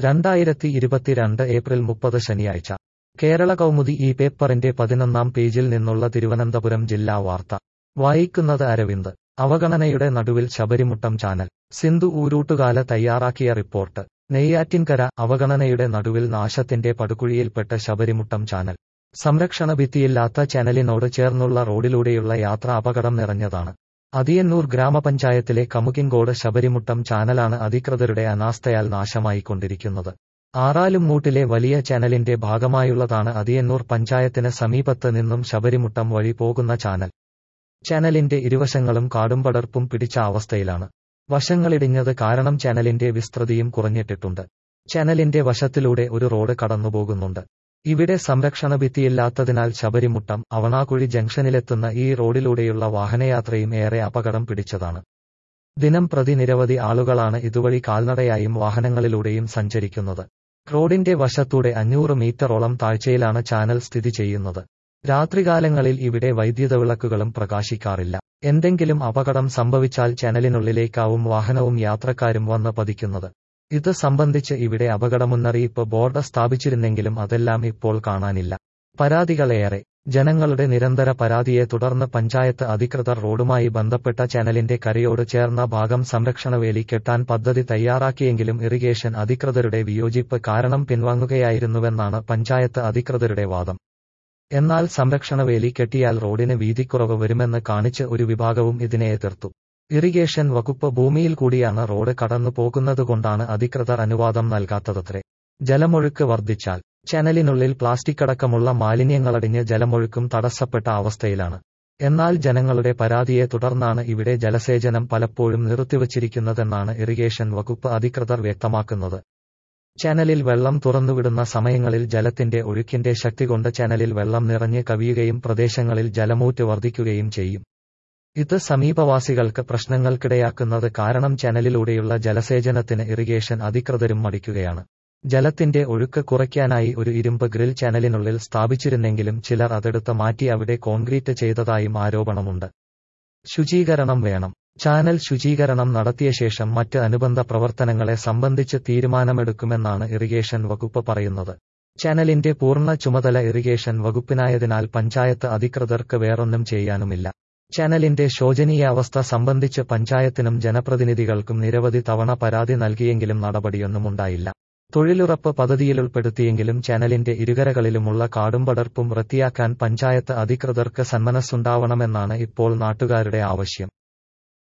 രണ്ടായിരത്തി ഇരുപത്തിരണ്ട് ഏപ്രിൽ മുപ്പത് ശനിയാഴ്ച കേരള കൗമുദി ഈ പേപ്പറിന്റെ പതിനൊന്നാം പേജിൽ നിന്നുള്ള തിരുവനന്തപുരം ജില്ലാ വാർത്ത വായിക്കുന്നത് അരവിന്ദ് അവഗണനയുടെ നടുവിൽ ശബരിമുട്ടം ചാനൽ സിന്ധു ഊരൂട്ടുകാല തയ്യാറാക്കിയ റിപ്പോർട്ട് നെയ്യാറ്റിൻകര അവഗണനയുടെ നടുവിൽ നാശത്തിന്റെ പടുകുഴിയിൽപ്പെട്ട ശബരിമുട്ടം ചാനൽ സംരക്ഷണ ഭിത്തിയില്ലാത്ത ചാനലിനോട് ചേർന്നുള്ള റോഡിലൂടെയുള്ള യാത്ര അപകടം നിറഞ്ഞതാണ് അതിയന്നൂർ ഗ്രാമപഞ്ചായത്തിലെ കമുകിൻകോട് ശബരിമുട്ടം ചാനലാണ് അധികൃതരുടെ അനാസ്ഥയാൽ നാശമായിക്കൊണ്ടിരിക്കുന്നത് ആറാലുംമൂട്ടിലെ വലിയ ചാനലിന്റെ ഭാഗമായുള്ളതാണ് അതിയന്നൂർ പഞ്ചായത്തിന് സമീപത്ത് നിന്നും ശബരിമുട്ടം വഴി പോകുന്ന ചാനൽ ചാനലിന്റെ ഇരുവശങ്ങളും കാടും പടർപ്പും പിടിച്ച അവസ്ഥയിലാണ് വശങ്ങളിടിഞ്ഞത് കാരണം ചാനലിന്റെ വിസ്തൃതിയും കുറഞ്ഞിട്ടിട്ടുണ്ട് ചാനലിന്റെ വശത്തിലൂടെ ഒരു റോഡ് കടന്നുപോകുന്നുണ്ട് ഇവിടെ സംരക്ഷണ ഭിത്തിയില്ലാത്തതിനാൽ ശബരിമുട്ടം അവണാകുഴി ജംഗ്ഷനിലെത്തുന്ന ഈ റോഡിലൂടെയുള്ള വാഹനയാത്രയും ഏറെ അപകടം പിടിച്ചതാണ് ദിനം പ്രതി നിരവധി ആളുകളാണ് ഇതുവഴി കാൽനടയായും വാഹനങ്ങളിലൂടെയും സഞ്ചരിക്കുന്നത് റോഡിന്റെ വശത്തൂടെ അഞ്ഞൂറ് മീറ്ററോളം താഴ്ചയിലാണ് ചാനൽ സ്ഥിതി ചെയ്യുന്നത് രാത്രികാലങ്ങളിൽ ഇവിടെ വൈദ്യുത വിളക്കുകളും പ്രകാശിക്കാറില്ല എന്തെങ്കിലും അപകടം സംഭവിച്ചാൽ ചാനലിനുള്ളിലേക്കാവും വാഹനവും യാത്രക്കാരും വന്ന് പതിക്കുന്നത് ഇത് സംബന്ധിച്ച് ഇവിടെ അപകട മുന്നറിയിപ്പ് ബോർഡ് സ്ഥാപിച്ചിരുന്നെങ്കിലും അതെല്ലാം ഇപ്പോൾ കാണാനില്ല പരാതികളേറെ ജനങ്ങളുടെ നിരന്തര പരാതിയെ തുടർന്ന് പഞ്ചായത്ത് അധികൃതർ റോഡുമായി ബന്ധപ്പെട്ട ചാനലിന്റെ കരയോട് ചേർന്ന ഭാഗം സംരക്ഷണവേലി കെട്ടാൻ പദ്ധതി തയ്യാറാക്കിയെങ്കിലും ഇറിഗേഷൻ അധികൃതരുടെ വിയോജിപ്പ് കാരണം പിൻവാങ്ങുകയായിരുന്നുവെന്നാണ് പഞ്ചായത്ത് അധികൃതരുടെ വാദം എന്നാൽ സംരക്ഷണവേലി കെട്ടിയാൽ റോഡിന് വീതിക്കുറവ് വരുമെന്ന് കാണിച്ച് ഒരു വിഭാഗവും ഇതിനെ എതിർത്തു ഇറിഗേഷൻ വകുപ്പ് ഭൂമിയിൽ കൂടിയാണ് റോഡ് കടന്നു പോകുന്നതുകൊണ്ടാണ് അധികൃതർ അനുവാദം നൽകാത്തതത്രേ ജലമൊഴുക്ക് വർദ്ധിച്ചാൽ ചാനലിനുള്ളിൽ പ്ലാസ്റ്റിക് അടക്കമുള്ള മാലിന്യങ്ങളടിഞ്ഞ് ജലമൊഴുക്കും തടസ്സപ്പെട്ട അവസ്ഥയിലാണ് എന്നാൽ ജനങ്ങളുടെ പരാതിയെ തുടർന്നാണ് ഇവിടെ ജലസേചനം പലപ്പോഴും നിർത്തിവച്ചിരിക്കുന്നതെന്നാണ് ഇറിഗേഷൻ വകുപ്പ് അധികൃതർ വ്യക്തമാക്കുന്നത് ചാനലിൽ വെള്ളം തുറന്നുവിടുന്ന സമയങ്ങളിൽ ജലത്തിന്റെ ഒഴുക്കിന്റെ ശക്തി കൊണ്ട് ചാനലിൽ വെള്ളം നിറഞ്ഞ് കവിയുകയും പ്രദേശങ്ങളിൽ ജലമൂറ്റ് വർദ്ധിക്കുകയും ചെയ്യും ഇത് സമീപവാസികൾക്ക് പ്രശ്നങ്ങൾക്കിടയാക്കുന്നത് കാരണം ചാനലിലൂടെയുള്ള ജലസേചനത്തിന് ഇറിഗേഷൻ അധികൃതരും മടിക്കുകയാണ് ജലത്തിന്റെ ഒഴുക്ക് കുറയ്ക്കാനായി ഒരു ഇരുമ്പ് ഗ്രിൽ ചാനലിനുള്ളിൽ സ്ഥാപിച്ചിരുന്നെങ്കിലും ചിലർ അതെടുത്ത് മാറ്റി അവിടെ കോൺക്രീറ്റ് ചെയ്തതായും ആരോപണമുണ്ട് ശുചീകരണം വേണം ചാനൽ ശുചീകരണം നടത്തിയ ശേഷം മറ്റ് അനുബന്ധ പ്രവർത്തനങ്ങളെ സംബന്ധിച്ച് തീരുമാനമെടുക്കുമെന്നാണ് ഇറിഗേഷൻ വകുപ്പ് പറയുന്നത് ചാനലിന്റെ പൂർണ്ണ ചുമതല ഇറിഗേഷൻ വകുപ്പിനായതിനാൽ പഞ്ചായത്ത് അധികൃതർക്ക് വേറൊന്നും ചെയ്യാനുമില്ല ചാനലിന്റെ ശോചനീയാവസ്ഥ സംബന്ധിച്ച് പഞ്ചായത്തിനും ജനപ്രതിനിധികൾക്കും നിരവധി തവണ പരാതി നൽകിയെങ്കിലും നടപടിയൊന്നുമുണ്ടായില്ല തൊഴിലുറപ്പ് പദ്ധതിയിലുൾപ്പെടുത്തിയെങ്കിലും ചാനലിന്റെ ഇരുകരകളിലുമുള്ള കാടും പടർപ്പും വൃത്തിയാക്കാൻ പഞ്ചായത്ത് അധികൃതർക്ക് സന്മനസ്സുണ്ടാവണമെന്നാണ് ഇപ്പോൾ നാട്ടുകാരുടെ ആവശ്യം